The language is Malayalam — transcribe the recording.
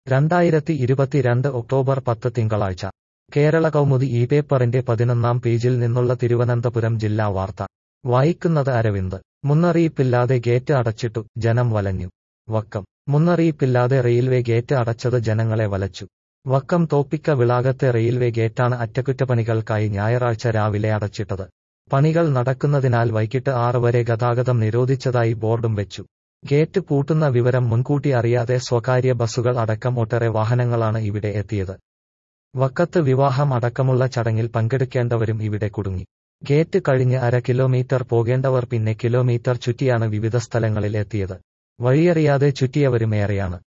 രണ്ടായിരത്തി ഇരുപത്തിരണ്ട് ഒക്ടോബർ പത്ത് തിങ്കളാഴ്ച കേരള കൗമുദി ഈ പേപ്പറിന്റെ പതിനൊന്നാം പേജിൽ നിന്നുള്ള തിരുവനന്തപുരം ജില്ലാ വാർത്ത വായിക്കുന്നത് അരവിന്ദ് മുന്നറിയിപ്പില്ലാതെ ഗേറ്റ് അടച്ചിട്ടു ജനം വലഞ്ഞു വക്കം മുന്നറിയിപ്പില്ലാതെ റെയിൽവേ ഗേറ്റ് അടച്ചത് ജനങ്ങളെ വലച്ചു വക്കം തോപ്പിക്ക വിളാകത്തെ റെയിൽവേ ഗേറ്റാണ് അറ്റകുറ്റപ്പണികൾക്കായി ഞായറാഴ്ച രാവിലെ അടച്ചിട്ടത് പണികൾ നടക്കുന്നതിനാൽ വൈകിട്ട് ആറ് വരെ ഗതാഗതം നിരോധിച്ചതായി ബോർഡും വെച്ചു ഗേറ്റ് പൂട്ടുന്ന വിവരം മുൻകൂട്ടി അറിയാതെ സ്വകാര്യ ബസ്സുകൾ അടക്കം ഒട്ടേറെ വാഹനങ്ങളാണ് ഇവിടെ എത്തിയത് വക്കത്ത് വിവാഹം അടക്കമുള്ള ചടങ്ങിൽ പങ്കെടുക്കേണ്ടവരും ഇവിടെ കുടുങ്ങി ഗേറ്റ് കഴിഞ്ഞ് അര കിലോമീറ്റർ പോകേണ്ടവർ പിന്നെ കിലോമീറ്റർ ചുറ്റിയാണ് വിവിധ സ്ഥലങ്ങളിൽ എത്തിയത് വഴിയറിയാതെ ചുറ്റിയവരും ഏറെയാണ്